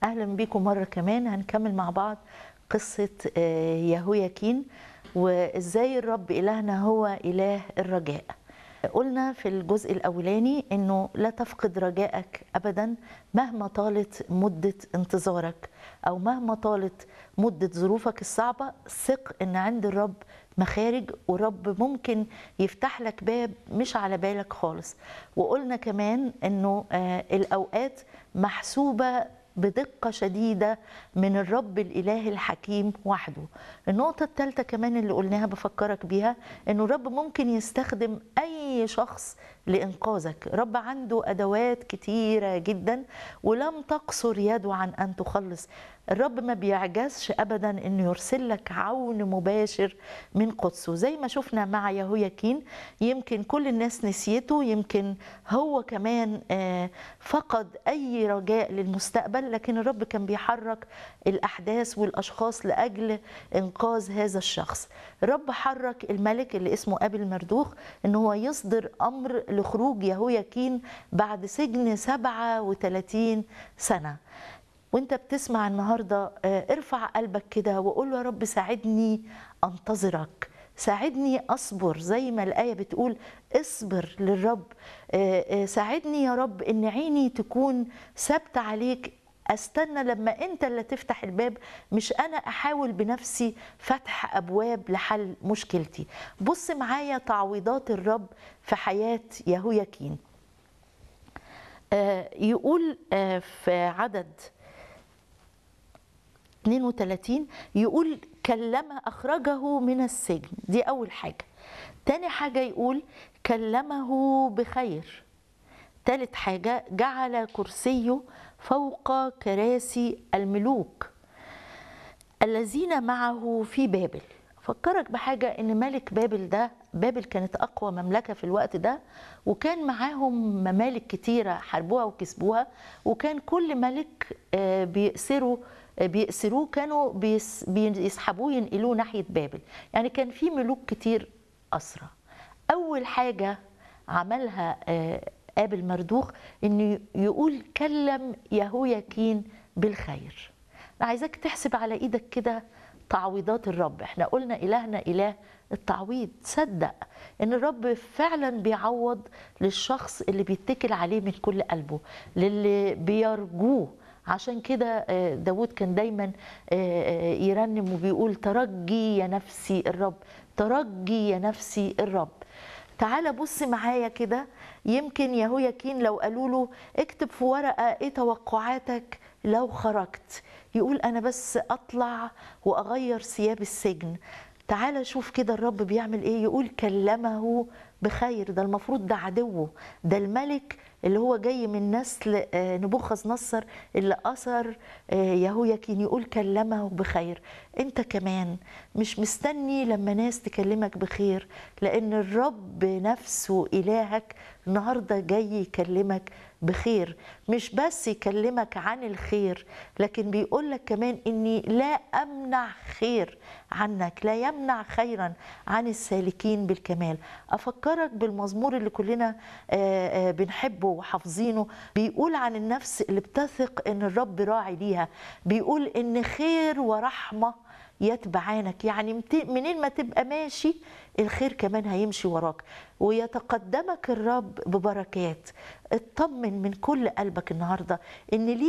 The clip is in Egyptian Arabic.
اهلا بيكم مره كمان هنكمل مع بعض قصه آه، يهوياكين وازاي الرب الهنا هو اله الرجاء قلنا في الجزء الاولاني انه لا تفقد رجائك ابدا مهما طالت مده انتظارك او مهما طالت مده ظروفك الصعبه ثق ان عند الرب مخارج ورب ممكن يفتح لك باب مش على بالك خالص وقلنا كمان انه آه، الاوقات محسوبه بدقة شديدة من الرب الإله الحكيم وحده النقطة الثالثة كمان اللي قلناها بفكرك بيها إنه الرب ممكن يستخدم أي شخص لإنقاذك رب عنده أدوات كتيرة جدا ولم تقصر يده عن أن تخلص الرب ما بيعجزش ابدا انه يرسل لك عون مباشر من قدسه زي ما شفنا مع يهوياكين يمكن كل الناس نسيته يمكن هو كمان آه، فقد اي رجاء للمستقبل لكن الرب كان بيحرك الاحداث والاشخاص لاجل انقاذ هذا الشخص الرب حرك الملك اللي اسمه ابي المردوخ ان هو يصدر امر لخروج يهوياكين بعد سجن 37 سنه وانت بتسمع النهارده آه، ارفع قلبك كده وقول له يا رب ساعدني انتظرك ساعدني اصبر زي ما الايه بتقول اصبر للرب آه، آه، ساعدني يا رب ان عيني تكون ثابته عليك استنى لما انت اللي تفتح الباب مش انا احاول بنفسي فتح ابواب لحل مشكلتي بص معايا تعويضات الرب في حياه يهوياكين آه، يقول آه، في عدد 32 يقول كلم أخرجه من السجن دي أول حاجة تاني حاجة يقول كلمه بخير تالت حاجة جعل كرسيه فوق كراسي الملوك الذين معه في بابل فكرك بحاجة ان ملك بابل ده بابل كانت اقوى مملكة في الوقت ده وكان معاهم ممالك كتيرة حاربوها وكسبوها وكان كل ملك آه، بيأسروا آه، بيأسروه كانوا بيس- بيسحبوه ينقلوه ناحية بابل يعني كان في ملوك كتير أسرى أول حاجة عملها آه، قابل مردوخ انه يقول كلم يهوياكين بالخير انا عايزاك تحسب على ايدك كده تعويضات الرب احنا قلنا الهنا اله التعويض صدق ان الرب فعلا بيعوض للشخص اللي بيتكل عليه من كل قلبه للي بيرجوه عشان كده آه، داود كان دايما آه، آه، يرنم وبيقول ترجي يا نفسي الرب ترجي يا نفسي الرب تعالى بص معايا كده يمكن يهوياكين لو قالوا له اكتب في ورقه ايه توقعاتك لو خرجت يقول انا بس اطلع واغير ثياب السجن تعالى شوف كده الرب بيعمل ايه يقول كلمه بخير ده المفروض ده عدوه ده الملك اللي هو جاي من نسل آه، نبوخذ نصر اللي أثر آه، يهوياكين يقول كلمه بخير انت كمان مش مستني لما ناس تكلمك بخير لأن الرب نفسه إلهك النهاردة جاي يكلمك بخير مش بس يكلمك عن الخير لكن بيقول لك كمان اني لا امنع خير عنك لا يمنع خيرا عن السالكين بالكمال افكرك بالمزمور اللي كلنا آه، آه، بنحبه وحافظينه بيقول عن النفس اللي بتثق ان الرب راعي ليها بيقول ان خير ورحمه يتبعانك يعني مت- منين ما تبقى ماشي الخير كمان هيمشي وراك ويتقدمك الرب ببركات اطمن من كل قلبك النهارده ان ليه